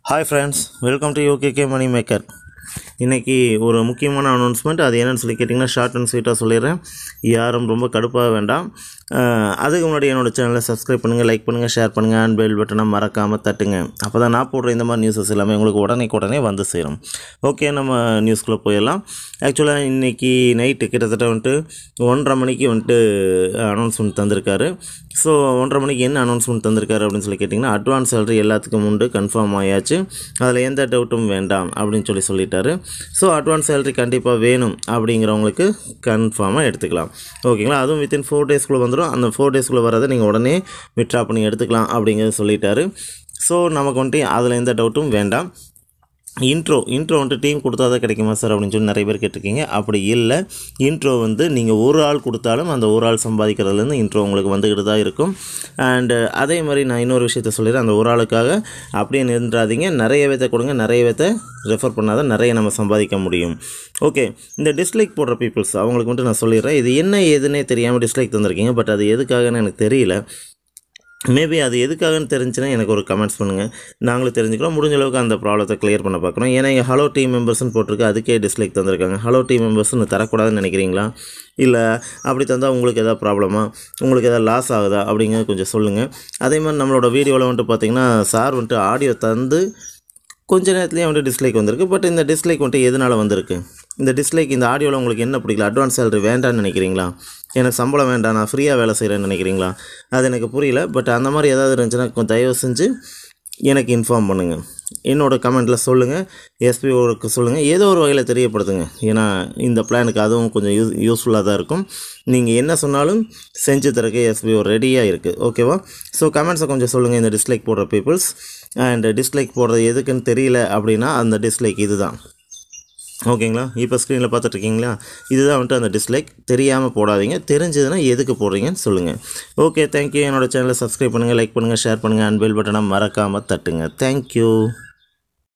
hi friends welcome to UKK Mani maker இன்றைக்கி ஒரு முக்கியமான அனௌன்ஸ்மெண்ட் அது என்னன்னு சொல்லி கேட்டிங்கன்னா ஷார்ட் அண்ட் ஸ்வீட்டாக சொல்லிடுறேன் யாரும் ரொம்ப கடுப்பாக வேண்டாம் அஹ், அதுக்கு முன்னாடி என்னோட சேனலை சப்ஸ்கிரைப் பண்ணுங்கள் லைக் பண்ணுங்கள் ஷேர் பண்ணுங்கள் அண்ட் பெல் பட்டனை மறக்காமல் தட்டுங்க அப்போ தான் நான் போடுற இந்த மாதிரி நியூஸஸ் எல்லாமே உங்களுக்கு உடனே உடனே வந்து சேரும் ஓகே நம்ம நியூஸ்குள்ளே போயிடலாம் ஆக்சுவலாக இன்றைக்கி நைட்டு கிட்டத்தட்ட வந்துட்டு ஒன்றரை மணிக்கு வந்துட்டு அனௌன்ஸ்மெண்ட் தந்திருக்காரு ஸோ ஒன்றரை மணிக்கு என்ன அனௌன்ஸ்மெண்ட் தந்திருக்காரு அப்படின்னு சொல்லி கேட்டிங்கன்னா அட்வான்ஸ் சேலரி எல்லாத்துக்கும் உண்டு கன்ஃபார்ம் ஆயாச்சு அதில் எந்த டவுட்டும் வேண்டாம் அப்படின்னு சொல்லி சொல்லிட்டாரு ஸோ அட்வான்ஸ் சேலரி கண்டிப்பாக வேணும் அப்படிங்கிறவங்களுக்கு கன்ஃபார்மாக எடுத்துக்கலாம் ஓகேங்களா அதுவும் வித்தின் ஃபோர் டேஸ்க்குள்ளே வந்துடும் அந்த ஃபோர் டேஸ்க்குள்ளே வரதை நீங்கள் உடனே விட்ரா பண்ணி எடுத்துக்கலாம் அப்படிங்கிறத சொல்லிட்டாரு ஸோ நமக்கு வந்துட்டு அதில் எந்த டவுட்டும் வேண்டாம் இன்ட்ரோ இன்ட்ரோ வந்துட்டு டீம் கொடுத்தா தான் கிடைக்குமா சார் அப்படின்னு சொல்லி நிறைய பேர் கேட்டிருக்கீங்க அப்படி இல்லை இன்ட்ரோ வந்து நீங்கள் ஒரு ஆள் கொடுத்தாலும் அந்த ஒரு ஆள் சம்பாதிக்கிறதுலேருந்து இன்ட்ரோ உங்களுக்கு வந்துக்கிட்டு தான் இருக்கும் அண்டு அதே மாதிரி நான் இன்னொரு விஷயத்த சொல்லிடுறேன் அந்த ஒரு ஆளுக்காக அப்படியே நின்றாதீங்க நிறைய பேத்த கொடுங்க நிறைய பேத்த ரெஃபர் பண்ணாதான் நிறைய நம்ம சம்பாதிக்க முடியும் ஓகே இந்த டிஸ்லைக் போடுற பீப்புள்ஸ் அவங்களுக்கு மட்டும் நான் சொல்லிடுறேன் இது என்ன ஏதுன்னே தெரியாமல் டிஸ்லைக் தந்திருக்கீங்க பட் அது எதுக்காகன்னு எனக்கு தெரியல மேபி அது எதுக்காகன்னு தெரிஞ்சுன்னா எனக்கு ஒரு கமெண்ட்ஸ் பண்ணுங்கள் நாங்களும் தெரிஞ்சுக்கிறோம் முடிஞ்ச அளவுக்கு அந்த ப்ராப்ளத்தை க்ளியர் பண்ண பார்க்குறோம் ஏன்னா இங்கே ஹலோ டீம் மெம்பர்ஸ்னு போட்டிருக்கு அதுக்கே டிஸ்லைக் தந்திருக்காங்க ஹலோ டீம் மெம்பர்ஸ்னு தரக்கூடாதுன்னு நினைக்கிறீங்களா இல்லை அப்படி தந்தால் உங்களுக்கு எதாவது ப்ராப்ளமா உங்களுக்கு எதாவது லாஸ் ஆகுதா அப்படிங்கிறது கொஞ்சம் சொல்லுங்கள் அதே மாதிரி நம்மளோட வீடியோவில் வந்துட்டு பார்த்தீங்கன்னா சார் வந்துட்டு ஆடியோ தந்து கொஞ்ச நேரத்துலேயே வந்துட்டு டிஸ்லைக் வந்திருக்கு பட் இந்த டிஸ்லைக் வந்துட்டு எதனால் வந்திருக்கு இந்த டிஸ்லைக் இந்த ஆடியோவில் உங்களுக்கு என்ன பிடிக்கல அட்வான்ஸ் சேலரி வேண்டாம்னு நினைக்கிறீங்களா எனக்கு சம்பளம் வேண்டாம் நான் ஃப்ரீயாக வேலை செய்கிறேன்னு நினைக்கிறீங்களா அது எனக்கு புரியல பட் அந்த மாதிரி ஏதாவது இருந்துச்சுன்னா கொஞ்சம் தயவு செஞ்சு எனக்கு இன்ஃபார்ம் பண்ணுங்கள் என்னோட கமெண்ட்டில் சொல்லுங்கள் எஸ்பிஓக்கு சொல்லுங்கள் ஏதோ ஒரு வகையில் தெரியப்படுத்துங்க ஏன்னா இந்த பிளானுக்கு அதுவும் கொஞ்சம் யூஸ் யூஸ்ஃபுல்லாக தான் இருக்கும் நீங்கள் என்ன சொன்னாலும் செஞ்சு தரக்கு எஸ்பிஓ ரெடியாக இருக்குது ஓகேவா ஸோ கமெண்ட்ஸை கொஞ்சம் சொல்லுங்கள் இந்த டிஸ்லைக் போடுற பீப்புள்ஸ் அண்ட் டிஸ்லைக் போடுறது எதுக்குன்னு தெரியல அப்படின்னா அந்த டிஸ்லைக் இதுதான் ஓகேங்களா இப்போ ஸ்க்ரீனில் பார்த்துட்ருக்கீங்களா இதுதான் வந்துட்டு அந்த டிஸ்லைக் தெரியாமல் போடாதீங்க தெரிஞ்சதுன்னா எதுக்கு போடுறீங்கன்னு சொல்லுங்கள் ஓகே தேங்க்யூ என்னோட சேனலை சப்ஸ்கிரைப் பண்ணுங்கள் லைக் பண்ணுங்கள் ஷேர் பண்ணுங்கள் அண்ட் பெல் பட்டனை மறக்காமல் தட்டுங்க தேங்க்யூ